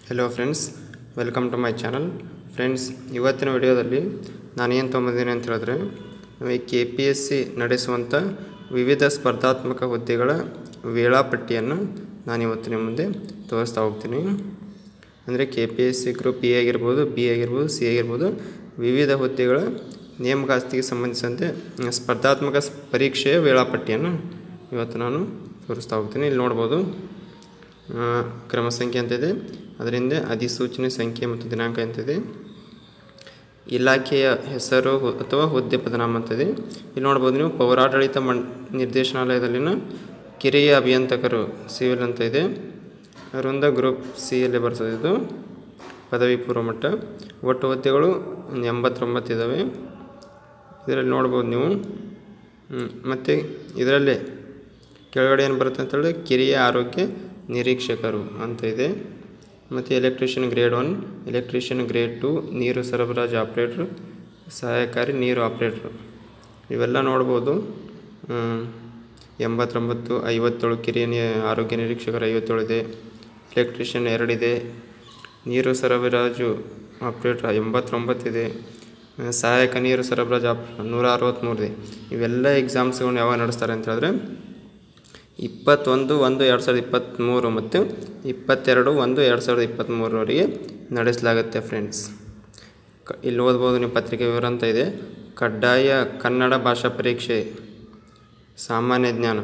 Hello friends welcome to my channel friends ಇವತ್ತಿನ ವಿಡಿಯೋದಲ್ಲಿ ನಾನೇನು ತೊಗೊಂಬಂದಿನಿ ಅಂತ ಹೇಳಿದ್ರೆ ಈ ಕೆ ಪಿ ಎಸ್ ಸಿ ನಡೆಸುವಂಥ ವಿವಿಧ ಸ್ಪರ್ಧಾತ್ಮಕ ಹುದ್ದೆಗಳ ವೇಳಾಪಟ್ಟಿಯನ್ನು ನಾನು ಇವತ್ತು ನಿಮ್ಮ ಮುಂದೆ ತೋರಿಸ್ತಾ ಹೋಗ್ತೀನಿ ಅಂದರೆ K P S C group A ಆಗಿರ್ಬೋದು ಬಿ ಆಗಿರ್ಬೋದು ಸಿ ಆಗಿರ್ಬೋದು ವಿವಿಧ ಹುದ್ದೆಗಳ ನೇಮಕಾತಿಗೆ ಸಂಬಂಧಿಸಿದಂತೆ ಸ್ಪರ್ಧಾತ್ಮಕ ಸ್- ಪರೀಕ್ಷೆಯ ವೇಳಾಪಟ್ಟಿಯನ್ನು ಇವತ್ತು ನಾನು ತೋರಿಸ್ತಾ ಹೋಗ್ತೀನಿ ಇಲ್ಲಿ ನೋಡ್ಬೋದು ಆ, ಕ್ರಮ ಸಂಖ್ಯೆ ಅಂತಿದೆ ಅದರಿಂದ ಅಧಿಸೂಚನೆ ಸಂಖ್ಯೆ ಮತ್ತು ದಿನಾಂಕ ಅಂತಿದೆ ಇಲಾಖೆಯ ಹೆಸರು ಹು- ಅಥವಾ ಹುದ್ದೆ ಪದನಾಮ ಅಂತಿದೆ ಇಲ್ಲಿ ನೋಡ್ಬೋದು ನೀವು ಪೌರಾಡಳಿತ ಮಂ ನಿರ್ದೇಶನಾಲಯದಲ್ಲಿನ ಕಿರಿಯ ಅಭಿಯಂತಕರು ಸಿವಿಲ್ ಅಂತ ಇದೆ ಅದರಿಂದ ಗ್ರೂಪ್ ಸಿ ಯಲ್ಲಿ ಬರ್ತದೆ ಇದು ಪದವಿ ಪೂರ್ವ ಮಟ್ಟ ಒಟ್ಟು ಹುದ್ದೆಗಳು ಒಂದು ಎಂಬತ್ತೊಂಬತ್ತು ಇದ್ದಾವೆ ಇದರಲ್ಲಿ ನೋಡ್ಬೋದು ನೀವು ಹ್ಮ್, ಮತ್ತು ಇದರಲ್ಲೇ ಕೆಳಗಡೆ ಏನು ಬರುತ್ತೆ ಅಂತ ಹೇಳಿದ್ರೆ ಕಿರಿಯ ಆರೋಗ್ಯ ನಿರೀಕ್ಷಕರು ಅಂತ ಇದೆ ಮತ್ತು electrician grade one electrician grade two ನೀರು ಸರಬರಾಜು ಆಪ್ರೇಟ್ರು ಸಹಾಯಕಾರಿ ನೀರು ಆಪ್ರೇಟ್ರು ಇವೆಲ್ಲ ನೋಡ್ಬೋದು ಹ್ಮ್, ಎಂಬತ್ತೊಂಬತ್ತು ಐವತ್ತೇಳು ಕಿರಿಯ ನಿ- ಆರೋಗ್ಯ ನಿರೀಕ್ಷಕರು ಐವತ್ತೇಳು ಇದೆ ಎಲೆಕ್ಟ್ರಿಷಿಯನ್ ಎರಡಿದೆ ನೀರು ಸರಬರಾಜು ಆಪ್ರೇಟ್ರ್ ಎಂಬತ್ತೊಂಬತ್ತಿದೆ ಆ, ಸಹಾಯಕ ನೀರು ಸರಬರಾಜು ಆಪ್ ನೂರ ಅರವತ್ತ್ಮೂರು ಇದೆ ಇವೆಲ್ಲ ಎಕ್ಸಾಮ್ಸ್ಗಳನ್ನ ಯಾವಾಗ ನಡೆಸ್ತಾರೆ ಅಂತ ಹೇಳಿದ್ರೆ ಇಪ್ಪತ್ತೊಂದು ಒಂದು ಎರಡು ಸಾವಿರದ ಇಪ್ಪತ್ತ್ಮೂರು ಮತ್ತು ಇಪ್ಪತ್ತೆರಡು ಒಂದು ಎರಡು ಸಾವಿರದ ಇಪ್ಪತ್ತ್ಮೂರವರೆಗೆ ನಡೆಸಲಾಗುತ್ತೆ ಫ್ರೆಂಡ್ಸ್ ಕ ಇಲ್ಲಿ ಓದ್ಬೋದು ನೀವು ಪತ್ರಿಕೆ ವಿವರ ಅಂತ ಇದೆ ಕಡ್ಡಾಯ ಕನ್ನಡ ಭಾಷಾ ಪರೀಕ್ಷೆ ಸಾಮಾನ್ಯ ಜ್ಞಾನ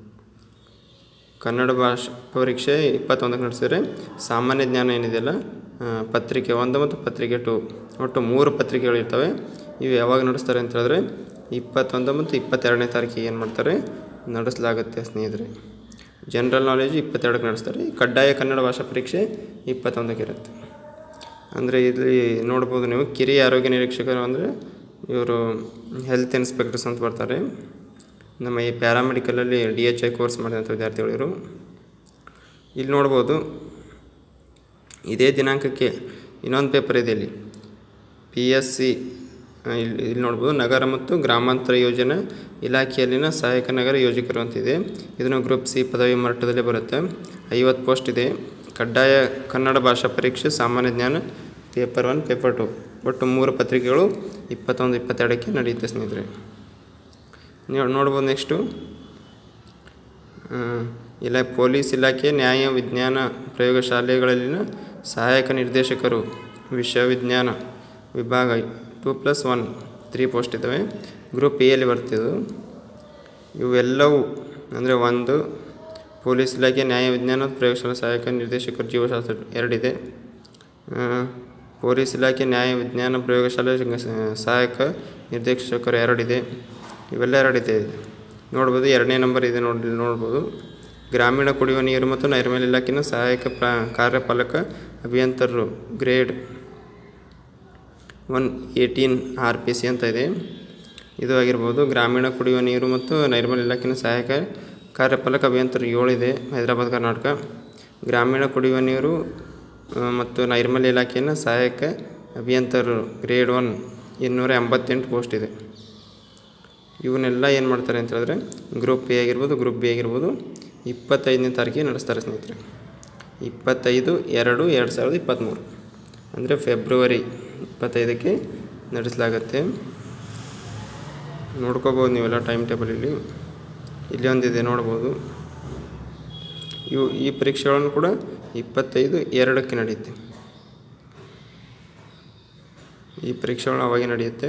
ಕನ್ನಡ ಭಾಷೆ ಪರೀಕ್ಷೆ ಇಪ್ಪತ್ತೊಂದಕ್ಕೆ ನಡೆಸಿದರೆ ಸಾಮಾನ್ಯ ಜ್ಞಾನ ಏನಿದೆಯಲ್ಲ ಆ, ಪತ್ರಿಕೆ ಒಂದು ಮತ್ತು ಪತ್ರಿಕೆ ಟು ಒಟ್ಟು ಮೂರು ಪತ್ರಿಕೆಗಳಿರ್ತವೆ ಇವು ಯಾವಾಗ ನಡೆಸ್ತಾರೆ ಅಂತ ಹೇಳಿದ್ರೆ ಇಪ್ಪತ್ತೊಂದು ಮತ್ತು ಇಪ್ಪತ್ತೆರಡನೇ ತಾರೀಕಿಗೆ ಏನು ಮಾಡ್ತಾರೆ ನಡೆಸಲಾಗುತ್ತೆ ಸ್ನೇಹಿತರೆ ಜನರಲ್ ನಾಲೆಜ್ ಇಪ್ಪತ್ತೆರಡಕ್ಕೆ ನಡೆಸ್ತಾರೆ ಈ ಕಡ್ಡಾಯ ಕನ್ನಡ ಭಾಷಾ ಪರೀಕ್ಷೆ ಇಪ್ಪತ್ತೊಂದಕ್ಕೆ ಇರುತ್ತೆ ಅಂದರೆ ಇಲ್ಲಿ ನೋಡ್ಬೋದು ನೀವು ಕಿರಿಯ ಆರೋಗ್ಯ ನಿರೀಕ್ಷಕರು ಅಂದರೆ ಇವರು ಹೆಲ್ತ್ ಇನ್ಸ್ಪೆಕ್ಟರ್ಸ್ ಅಂತ ಬರ್ತಾರೆ ನಮ್ಮ ಈ ಪ್ಯಾರಾಮೆಡಿಕಲಲ್ಲಿ ಡಿ ಎಚ್ ಐ ಕೋರ್ಸ್ ಮಾಡಿದಂಥ ವಿದ್ಯಾರ್ಥಿಗಳು ಇವರು ಇಲ್ಲಿ ನೋಡ್ಬೋದು ಇದೇ ದಿನಾಂಕಕ್ಕೆ ಇನ್ನೊಂದು ಪೇಪರ್ ಇದೆ ಇಲ್ಲಿ ಪಿ ಎಸ್ ಸಿ ಇಲ್ಲಿ ಇಲ್ಲಿ ನೋಡ್ಬೋದು ನಗರ ಮತ್ತು ಗ್ರಾಮಾಂತರ ಯೋಜನಾ ಇಲಾಖೆಯಲ್ಲಿನ ಸಹಾಯಕ ನಗರ ಯೋಜಕರು ಅಂತಿದೆ ಇದನ್ನು ಗ್ರೂಪ್ ಸಿ ಪದವಿ ಮಟ್ಟದಲ್ಲಿ ಬರುತ್ತೆ ಐವತ್ತು ಪೋಸ್ಟ್ ಇದೆ ಕಡ್ಡಾಯ ಕನ್ನಡ ಭಾಷಾ ಪರೀಕ್ಷೆ ಸಾಮಾನ್ಯ ಜ್ಞಾನ ಪೇಪರ್ ಒನ್ ಪೇಪರ್ ಟು ಒಟ್ಟು ಮೂರು ಪತ್ರಿಕೆಗಳು ಇಪ್ಪತ್ತೊಂದು ಇಪ್ಪತ್ತೆರಡಕ್ಕೆ ನಡೆಯುತ್ತೆ ಸ್ನೇಹಿತರೆ ನೀವು ನೋಡ್ಬೋದು ನೆಕ್ಸ್ಟು ಇಲ್ಲ ಪೊಲೀಸ್ ಇಲಾಖೆ ನ್ಯಾಯ ವಿಜ್ಞಾನ ಪ್ರಯೋಗಶಾಲೆಗಳಲ್ಲಿನ ಸಹಾಯಕ ನಿರ್ದೇಶಕರು ವಿಶ್ವವಿಜ್ಞಾನ ವಿಭಾಗ two plus one three post ಇದ್ದಾವೆ ಗ್ರೂಪ್ ಎಯಲ್ಲಿ ಬರ್ತಿದ್ದು ಇವೆಲ್ಲವೂ ಅಂದರೆ ಒಂದು ಪೊಲೀಸ್ ಇಲಾಖೆ ನ್ಯಾಯ ವಿಜ್ಞಾನ ಪ್ರಯೋಗಶಾಲಾ ಸಹಾಯಕ ನಿರ್ದೇಶಕರು ಜೀವಶಾಸ್ತ್ರ ಎರಡಿದೆ ಆ, ಪೊಲೀಸ್ ಇಲಾಖೆ ನ್ಯಾಯ ವಿಜ್ಞಾನ ಪ್ರಯೋಗಶಾಲೆ ಸ- ಸಹಾಯಕ ನಿರ್ದೇಶಕರು ಎರಡಿದೆ ಇವೆಲ್ಲ ಎರಡಿದೆ ನೋಡ್ಬೋದು ಎರಡನೇ ನಂಬರ್ ಇದೆ ನೋಡಿ ನೋಡ್ಬೋದು ಗ್ರಾಮೀಣ ಕುಡಿಯುವ ನೀರು ಮತ್ತು ನೈರ್ಮಲ್ಯ ಇಲಾಖೆನ ಸಹಾಯಕ ಪ್ರ ಕಾರ್ಯಪಾಲಕ ಅಭಿಯಂತರರು grade one eighteen R P C ಅಂತ ಇದೆ ಇದು ಆಗಿರ್ಬೋದು ಗ್ರಾಮೀಣ ಕುಡಿಯುವ ನೀರು ಮತ್ತು ನೈರ್ಮಲ್ಯ ಇಲಾಖೆನ ಸಹಾಯಕ ಕಾರ್ಯಪಾಲಕ ಅಭಿಯಂತರ ಏಳಿದೆ ಹೈದರಾಬಾದ್ ಕರ್ನಾಟಕ ಗ್ರಾಮೀಣ ಕುಡಿಯುವ ನೀರು ಆ, ಮತ್ತು ನೈರ್ಮಲ್ಯ ಇಲಾಖೆಯನ್ನು ಸಹಾಯಕ ಅಭಿಯಂತರರು ಗ್ರೇಡ್ ಒನ್ ಇನ್ನೂರ ಎಂಬತ್ತೆಂಟು ಪೋಸ್ಟ್ ಇದೆ ಇವನ್ನೆಲ್ಲ ಏನು ಮಾಡ್ತಾರೆ ಅಂತ ಹೇಳಿದ್ರೆ ಗ್ರೂಪ್ ಎ ಆಗಿರ್ಬೋದು ಗ್ರೂಪ್ ಬಿ ಆಗಿರ್ಬೋದು ಇಪ್ಪತ್ತೈದನೇ ತಾರೀಕಿಗೆ ನಡೆಸ್ತಾರೆ ಸ್ನೇಹಿತರೆ ಇಪ್ಪತ್ತೈದು ಎರಡು ಎರಡು ಸಾವಿರದ ಇಪ್ಪತ್ತ್ಮೂರು ಅಂದರೆ ಫೆಬ್ರವರಿ ಇಪ್ಪತ್ತೈದಕ್ಕೆ ನಡೆಸಲಾಗತ್ತೆ ನೋಡ್ಕೋಬೋದು ನೀವೆಲ್ಲ ಟೈಮ್ ಟೇಬಲ್ ಇಲ್ಲಿ ಇಲ್ಲಿ ಒಂದಿದೆ ನೋಡ್ಬೋದು ಇವು ಈ ಪರೀಕ್ಷೆಗಳನ್ನು ಕೂಡ ಇಪ್ಪತ್ತೈದು ಎರಡಕ್ಕೆ ನಡೆಯುತ್ತೆ ಈ ಪರೀಕ್ಷೆಗಳು ಅವಾಗೆ ನಡೆಯುತ್ತೆ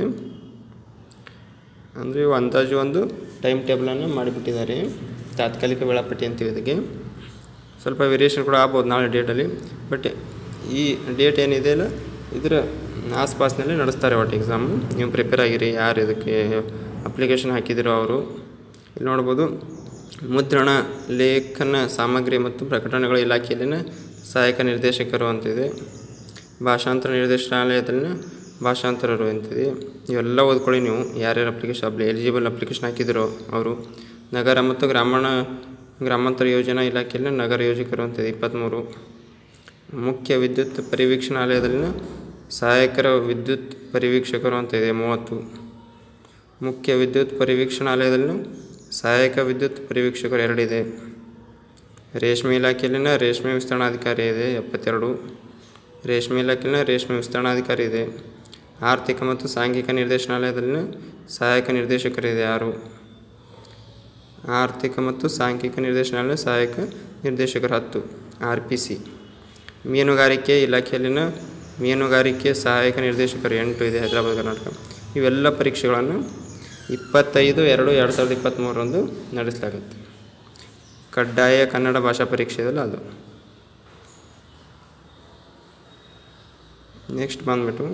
ಅಂದರೆ ಇವು ಅಂದಾಜು ಒಂದು ಟೈಮ್ ಟೇಬಲನ್ನು ಮಾಡಿಬಿಟ್ಟಿದ್ದಾರೆ ತಾತ್ಕಾಲಿಕ ವೇಳಾಪಟ್ಟಿ ಅಂತೀವಿ ಇದಕ್ಕೆ ಸ್ವಲ್ಪ ವೇರಿಯೇಷನ್ ಕೂಡ ಆಗ್ಬೋದು ನಾಳೆ ಡೇಟಲ್ಲಿ ಬಟ್ ಈ ಡೇಟ್ ಏನಿದೆ ಅಲ್ಲ ಇದರ ಆಸ್ಪಾಸ್ನಲ್ಲಿ ನಡೆಸ್ತಾರೆ ಒಟ್ಟು ಎಕ್ಸಾಮು ನೀವು ಪ್ರಿಪೇರ್ ಆಗಿರಿ ಯಾರು ಇದಕ್ಕೆ ಅಪ್ಲಿಕೇಶನ್ ಹಾಕಿದಿರೋ ಅವರು ಇಲ್ಲಿ ನೋಡ್ಬೋದು ಮುದ್ರಣ ಲೇಖನ ಸಾಮಗ್ರಿ ಮತ್ತು ಪ್ರಕಟಣೆಗಳ ಇಲಾಖೆಯಲ್ಲಿನ ಸಹಾಯಕ ನಿರ್ದೇಶಕರು ಅಂತಿದೆ ಭಾಷಾಂತರ ನಿರ್ದೇಶನಾಲಯದಲ್ಲಿನ ಭಾಷಾಂತರರು ಅಂತಿದೆ ಇವೆಲ್ಲ ಓದ್ಕೊಳ್ಳಿ ನೀವು ಯಾರ್ಯಾರು ಅಪ್ಲಿಕೇಶನ್ ಅಪ್ಲಿ ಎಲಿಜಿಬಲ್ ಅಪ್ಲಿಕೇಶನ್ ಹಾಕಿದಿರೋ ಅವರು ನಗರ ಮತ್ತು ಗ್ರಾಮೀಣ ಗ್ರಾಮಾಂತರ ಯೋಜನಾ ಇಲಾಖೆಯಲ್ಲಿ ನಗರ ಯೋಜಕರು ಅಂತಿದೆ ಇಪ್ಪತ್ತ್ಮೂರು ಮುಖ್ಯ ವಿದ್ಯುತ್ ಪರಿವೀಕ್ಷಣಾಲಯದಲ್ಲಿನ ಸಹಾಯಕರ ವಿದ್ಯುತ್ ಪರಿವೀಕ್ಷಕರು ಅಂತ ಇದೆ ಮೂವತ್ತು ಮುಖ್ಯ ವಿದ್ಯುತ್ ಪರಿವೀಕ್ಷಣಾಲಯದಲ್ಲಿನ ಸಹಾಯಕ ವಿದ್ಯುತ್ ಪರಿವೀಕ್ಷಕರು ಎರಡಿದೆ ರೇಷ್ಮೆ ಇಲಾಖೆಯಲ್ಲಿನ ರೇಷ್ಮೆ ವಿಸ್ತರಣಾಧಿಕಾರಿ ಇದೆ ಎಪ್ಪತ್ತೆರಡು ರೇಷ್ಮೆ ಇಲಾಖೆನ ರೇಷ್ಮೆ ವಿಸ್ತರಣಾಧಿಕಾರಿ ಇದೆ ಆರ್ಥಿಕ ಮತ್ತು ಸಾಂಘಿಕ ನಿರ್ದೇಶನಾಲಯದಲ್ಲಿನ ಸಹಾಯಕ ನಿರ್ದೇಶಕರಿದೆ ಯಾರು ಆರ್ಥಿಕ ಮತ್ತು ಸಾಂಖ್ಯಿಕ ನಿರ್ದೇಶನಾಲಯ ಸಹಾಯಕ ನಿರ್ದೇಶಕರು ಹತ್ತು ಆರ್ ಪಿ ಸಿ ಮೀನುಗಾರಿಕೆ ಇಲಾಖೆಯಲ್ಲಿನ ಮೀನುಗಾರಿಕೆ ಸಹಾಯಕ ನಿರ್ದೇಶಕರು ಎಂಟು ಇದೆ ಹೈದರಾಬಾದ್ ಕರ್ನಾಟಕ ಇವೆಲ್ಲ ಪರೀಕ್ಷೆಗಳನ್ನು ಇಪ್ಪತ್ತೈದು ಎರಡು ಎರಡು ಸಾವಿರದ ಇಪ್ಪತ್ತ್ಮೂರರಂದು ನಡೆಸಲಾಗುತ್ತೆ ಕಡ್ಡಾಯ ಕನ್ನಡ ಭಾಷಾ ಪರೀಕ್ಷೆ ಇದೆಯಲ್ಲ ಅದು ನೆಕ್ಸ್ಟ್ ಬಂದ್ಬಿಟ್ಟು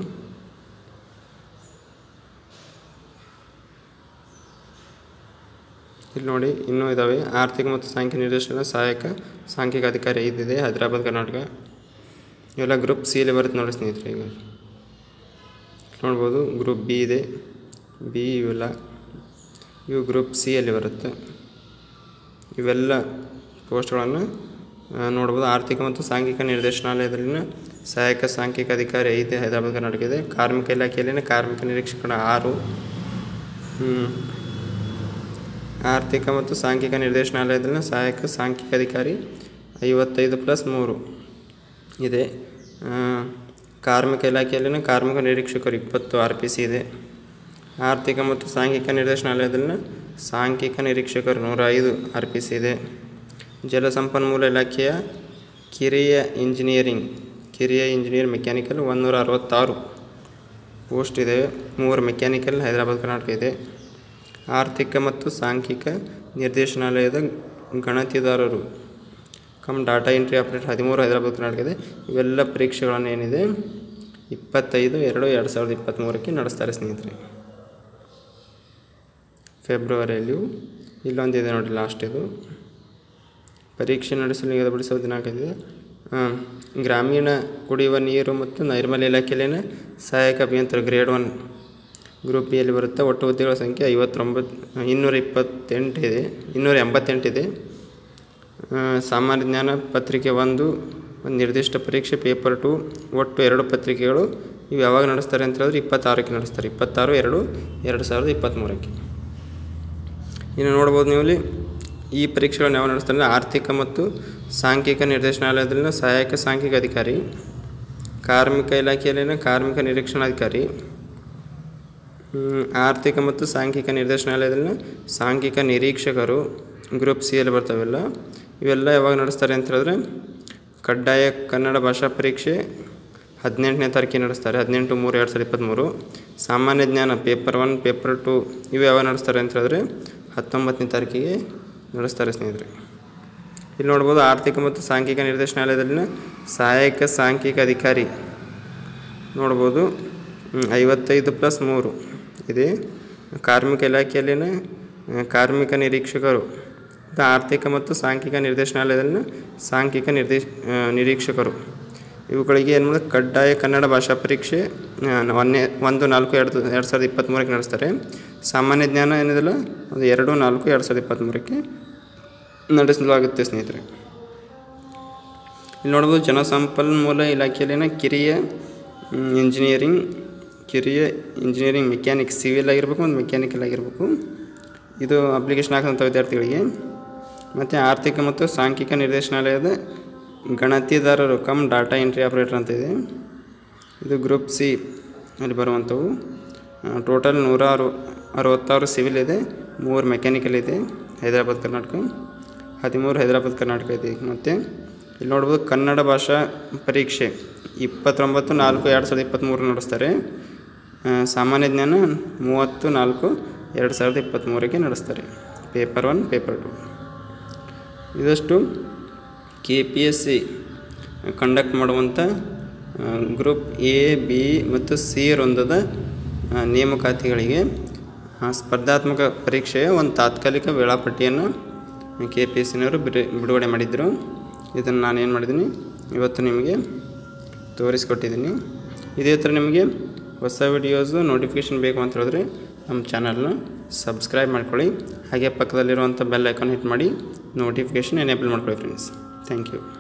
ಇಲ್ಲಿ ನೋಡಿ ಇನ್ನೂ ಇದ್ದಾವೆ ಆರ್ಥಿಕ ಮತ್ತು ಸಾಂಖ್ಯಿಕ ನಿರ್ದೇಶನ ಸಹಾಯಕ ಸಾಂಖ್ಯಿಕ ಅಧಿಕಾರಿ ಐದಿದೆ ಹೈದರಾಬಾದ್ ಕರ್ನಾಟಕ ಇವೆಲ್ಲ ಗ್ರೂಪ್ ಸಿ ಯಲ್ಲಿ ಬರುತ್ತೆ ನೋಡಿ ಸ್ನೇಹಿತರೆ ಈಗ ನೋಡ್ಬೋದು ಗ್ರೂಪ್ ಬಿ ಇದೆ ಬಿ ಇವೆಲ್ಲ ಇವು ಗ್ರೂಪ್ ಸಿ ಯಲ್ಲಿ ಬರುತ್ತೆ ಇವೆಲ್ಲ ಪೋಸ್ಟ್ಗಳನ್ನು ಆ, ನೋಡ್ಬೋದು ಆರ್ಥಿಕ ಮತ್ತು ಸಾಂಘಿಕ ನಿರ್ದೇಶನಾಲಯದಲ್ಲಿನ ಸಹಾಯಕ ಸಾಂಖ್ಯಿಕ ಅಧಿಕಾರಿ ಐದು ಹೈದರಾಬಾದ್ ಕರ್ನಾಟಕ ಇದೆ ಕಾರ್ಮಿಕ ಇಲಾಖೆಯಲ್ಲಿನ ಕಾರ್ಮಿಕ ನಿರೀಕ್ಷಕರ ಆರು ಹ್ಮ್. ಆರ್ಥಿಕ ಮತ್ತು ಸಾಂಖ್ಯಿಕ ನಿರ್ದೇಶನಾಲಯದಲ್ಲಿನ ಸಹಾಯಕ ಸಾಂಖ್ಯಿಕ ಅಧಿಕಾರಿ ಐವತ್ತೈದು ಪ್ಲಸ್ ಮೂರು ಇದೆ ಆ, ಕಾರ್ಮಿಕ ಇಲಾಖೆಯಲ್ಲಿನ ಕಾರ್ಮಿಕ ನಿರೀಕ್ಷಕರು ಇಪ್ಪತ್ತು ಆರ್ ಪಿ ಸಿ ಇದೆ ಆರ್ಥಿಕ ಮತ್ತು ಸಾಂಘಿಕ ನಿರ್ದೇಶನಾಲಯದಲ್ಲಿನ ಸಾಂಖ್ಯಿಕ ನಿರೀಕ್ಷಕರು ನೂರ ಐದು ಆರ್ ಪಿ ಸಿ ಇದೆ ಜಲಸಂಪನ್ಮೂಲ ಇಲಾಖೆಯ ಕಿರಿಯ ಇಂಜಿನಿಯರಿಂಗ್ ಕಿರಿಯ ಇಂಜಿನಿಯರ್ ಮೆಕ್ಯಾನಿಕಲ್ ಒಂದೂರ ಅರವತ್ತಾರು ಪೋಸ್ಟ್ ಇದೆ ಮೂರು ಮೆಕ್ಯಾನಿಕಲ್ ಹೈದರಾಬಾದ್ ಕರ್ನಾಟಕ ಇದೆ ಆರ್ಥಿಕ ಮತ್ತು ಸಾಂಖ್ಯಿಕ ನಿರ್ದೇಶನಾಲಯದ ಗಣತಿದಾರರು ಕಮ್ ಡಾಟಾ ಎಂಟ್ರಿ ಆಪರೇಟರ್ ಹದಿಮೂರು ಹೈದರಾಬಾದ್ ಕರ್ನಾಟಕ ಇದೆ ಇವೆಲ್ಲ ಪರೀಕ್ಷೆಗಳನ್ನು ಏನಿದೆ ಇಪ್ಪತ್ತೈದು ಎರಡು ಎರಡು ಸಾವಿರದ ಇಪ್ಪತ್ತ್ಮೂರಕ್ಕೆ ನಡೆಸ್ತಾರೆ ಸ್ನೇಹಿತರೆ ಫೆಬ್ರವರಿಯಲ್ಲಿಯೂ ಇಲ್ಲೊಂದಿದೆ ನೋಡಿ ಲಾಸ್ಟ್ ಇದು ಪರೀಕ್ಷೆ ನಡೆಸಲು ನಿಗದಿಪಡಿಸುವ ದಿನಾಂಕ ಇದೆ ಆ, ಗ್ರಾಮೀಣ ಕುಡಿಯುವ ನೀರು ಮತ್ತು ನೈರ್ಮಲ್ಯ ಇಲಾಖೆಯಲ್ಲಿನ ಸಹಾಯಕ ಅಭಿಯಂತರ ಗ್ರೇಡ್ ಒನ್ ಗ್ರೂಪ್ ಬಿಯಲ್ಲಿ ಬರುತ್ತೆ ಒಟ್ಟು ಹುದ್ದೆಗಳ ಸಂಖ್ಯೆ ಐವತ್ತೊಂಬತ್ತು ಇನ್ನೂರ ಇಪ್ಪತ್ತೆಂಟು ಇದೆ ಇನ್ನೂರ ಎಂಬತ್ತೆಂಟಿದೆ ಆ, ಸಾಮಾನ್ಯ ಜ್ಞಾನ ಪತ್ರಿಕೆ ಒಂದು ಒಂದು ನಿರ್ದಿಷ್ಟ ಪರೀಕ್ಷೆ ಪೇಪರ್ ಟು ಒಟ್ಟು ಎರಡು ಪತ್ರಿಕೆಗಳು ಇವು ಯಾವಾಗ ನಡೆಸ್ತಾರೆ ಅಂತ ಹೇಳಿದ್ರೆ ಇಪ್ಪತ್ತಾರಕ್ಕೆ ನಡೆಸ್ತಾರೆ ಇಪ್ಪತ್ತಾರು ಎರಡು ಎರಡು ಸಾವಿರದ ಇಪ್ಪತ್ತ್ಮೂರಕ್ಕೆ ಇನ್ನು ನೋಡ್ಬೋದು ನೀವು ಇಲ್ಲಿ ಈ ಪರೀಕ್ಷೆಗಳನ್ನು ಯಾವ ನಡೆಸ್ತಾರೆ ಅಂದರೆ ಆರ್ಥಿಕ ಮತ್ತು ಸಾಂಖ್ಯಿಕ ನಿರ್ದೇಶನಾಲಯದಲ್ಲಿನ ಸಹಾಯಕ ಸಾಂಖ್ಯಿಕ ಅಧಿಕಾರಿ ಕಾರ್ಮಿಕ ಇಲಾಖೆಯಲ್ಲಿನ ಕಾರ್ಮಿಕ ನಿರೀಕ್ಷಣಾಧಿಕಾರಿ ಹ್ಮ್, ಆರ್ಥಿಕ ಮತ್ತು ಸಾಂಖ್ಯಿಕ ನಿರ್ದೇಶನಾಲಯದಲ್ಲಿನ ಸಾಂಖ್ಯಿಕ ನಿರೀಕ್ಷಕರು ಗ್ರೂಪ್ ಸಿ ಯಲ್ಲಿ ಬರ್ತಾವೆಲ್ಲ ಇವೆಲ್ಲ ಯಾವಾಗ ನಡೆಸ್ತಾರೆ ಅಂತ ಹೇಳಿದ್ರೆ ಕಡ್ಡಾಯ ಕನ್ನಡ ಭಾಷಾ ಪರೀಕ್ಷೆ ಹದಿನೆಂಟನೇ ತಾರೀಕಿಗೆ ನಡೆಸ್ತಾರೆ ಹದಿನೆಂಟು ಮೂರು ಎರಡು ಸಾವಿರದ ಇಪ್ಪತ್ತ್ಮೂರು ಸಾಮಾನ್ಯ ಜ್ಞಾನ ಪೇಪರ್ ಒನ್ ಪೇಪರ್ ಟು ಇವು ಯಾವಾಗ ನಡೆಸ್ತಾರೆ ಅಂತ ಹೇಳಿದ್ರೆ ಹತ್ತೊಂಬತ್ತನೇ ತಾರೀಕಿಗೆ ನಡೆಸ್ತಾರೆ ಸ್ನೇಹಿತರೆ ಇಲ್ಲಿ ನೋಡ್ಬೋದು ಆರ್ಥಿಕ ಮತ್ತು ಸಾಂಖ್ಯಿಕ ನಿರ್ದೇಶನಾಲಯದಲ್ಲಿನ ಸಹಾಯಕ ಸಾಂಖ್ಯಿಕ ಅಧಿಕಾರಿ ನೋಡ್ಬೋದು ಹ್ಮ್, ಐವತ್ತೈದು ಪ್ಲಸ್ ಮೂರು ಇದೆ ಕಾರ್ಮಿಕ ಇಲಾಖೆಯಲ್ಲಿನ ಆ, ಕಾರ್ಮಿಕ ನಿರೀಕ್ಷಕರು ಇದು ಆರ್ಥಿಕ ಮತ್ತು ಸಾಂಖ್ಯಿಕ ನಿರ್ದೇಶನಾಲಯದಲ್ಲಿನ ಸಾಂಖ್ಯಿಕ ನಿರ್ದೇಶ ಆ, ನಿರೀಕ್ಷಕರು ಇವುಗಳಿಗೆ ಏನು ಮಾಡಿದ್ರೆ ಕಡ್ಡಾಯ ಕನ್ನಡ ಭಾಷಾ ಪರೀಕ್ಷೆ ಆ, ಒಂದನೇ ಒಂದು ನಾಲ್ಕು ಎರಡು ಎರಡು ಸಾವಿರದ ಇಪ್ಪತ್ತ್ಮೂರಕ್ಕೆ ನಡೆಸ್ತಾರೆ ಸಾಮಾನ್ಯ ಜ್ಞಾನ ಏನಿದೆಲ್ಲ ಅದು ಎರಡು ನಾಲ್ಕು ಎರಡು ಸಾವಿರದ ಇಪ್ಪತ್ತ್ಮೂರಕ್ಕೆ ನಡೆಸಲಾಗುತ್ತೆ ಸ್ನೇಹಿತರೆ ಇಲ್ಲಿ ನೋಡ್ಬೋದು ಜಲಸಂಪನ್ಮೂಲ ಇಲಾಖೆಯಲ್ಲಿನ ಕಿರಿಯ ಮ್, ಇಂಜಿನಿಯರಿಂಗ್ ಕಿರಿಯ ಇಂಜಿನಿಯರಿಂಗ್ ಮೆಕ್ಯಾನಿಕ್ ಸಿವಿಲ್ ಆಗಿರ್ಬೇಕು ಮತ್ತು ಮೆಕ್ಯಾನಿಕಲ್ ಆಗಿರಬೇಕು ಇದು ಅಪ್ಲಿಕೇಶನ್ ಹಾಕಿದಂಥ ವಿದ್ಯಾರ್ಥಿಗಳಿಗೆ ಮತ್ತು ಆರ್ಥಿಕ ಮತ್ತು ಸಾಂಖ್ಯಿಕ ನಿರ್ದೇಶನಾಲಯದ ಗಣತಿದಾರರು ಕಮ್ ಡಾಟಾ ಎಂಟ್ರಿ ಆಪರೇಟರ್ ಅಂತ ಇದೆ ಇದು ಗ್ರೂಪ್ ಸಿ ಅಲ್ಲಿ ಬರುವಂಥವು ಟೋಟಲ್ ನೂರ ಅರು ಅರವತ್ತಾರು ಸಿವಿಲ್ ಇದೆ ಮೂರು ಮೆಕ್ಯಾನಿಕಲ್ ಇದೆ ಹೈದರಾಬಾದ್ ಕರ್ನಾಟಕ ಹದಿಮೂರು ಹೈದರಾಬಾದ್ ಕರ್ನಾಟಕ ಇದೆ ಮತ್ತು ಇಲ್ಲಿ ನೋಡ್ಬೋದು ಕನ್ನಡ ಭಾಷಾ ಪರೀಕ್ಷೆ ಇಪ್ಪತ್ತೊಂಬತ್ತು ನಾಲ್ಕು ಎರಡು ಸಾವಿರದ ಇಪ್ಪತ್ತ್ಮೂರು ನಡೆಸ್ತಾರೆ ಆ, ಸಾಮಾನ್ಯ ಜ್ಞಾನ ಮೂವತ್ತು ನಾಲ್ಕು ಎರಡು ಸಾವಿರದ ಇಪ್ಪತ್ತ್ಮೂರಕ್ಕೆ ನಡೆಸ್ತಾರೆ ಪೇಪರ್ ಒನ್ ಪೇಪರ್ ಟು ಇದಷ್ಟು K P S C conduct ಮಾಡುವಂಥ ಗ್ರೂಪ್ ಎ ಬಿ ಮತ್ತು ಸಿ ವೃಂದದ ಆ, ನೇಮಕಾತಿಗಳಿಗೆ ಆ, ಸ್ಪರ್ಧಾತ್ಮಕ ಪರೀಕ್ಷೆಯ ಒಂದು ತಾತ್ಕಾಲಿಕ ವೇಳಾಪಟ್ಟಿಯನ್ನು ಕೆ ಪಿ ಎಸ್ ಸಿನವರು ಬಿಡು ಬಿಡುಗಡೆ ಮಾಡಿದ್ದರು ಇದನ್ನು ನಾನು ಏನು ಮಾಡಿದ್ದೀನಿ ಇವತ್ತು ನಿಮಗೆ ತೋರಿಸ್ಕೊಟ್ಟಿದ್ದೀನಿ ಇದೇ ಥರ ನಿಮಗೆ ಹೊಸ ವಿಡಿಯೋಸು ನೋಟಿಫಿಕೇಷನ್ ಬೇಕು ಅಂತ ಹೇಳಿದ್ರೆ ನಮ್ಮ ಚಾನಲ್ನ ಸಬ್ಸ್ಕ್ರೈಬ್ ಮಾಡ್ಕೊಳ್ಳಿ ಹಾಗೆ ಪಕ್ಕದಲ್ಲಿರುವಂಥ ಬೆಲ್ ಐಕಾನ್ ಹಿಟ್ ಮಾಡಿ ನೋಟಿಫಿಕೇಷನ್ ಎನೇಬಲ್ ಮಾಡ್ಕೊಳ್ಳಿ ಫ್ರೆಂಡ್ಸ್ ಥ್ಯಾಂಕ್ ಯು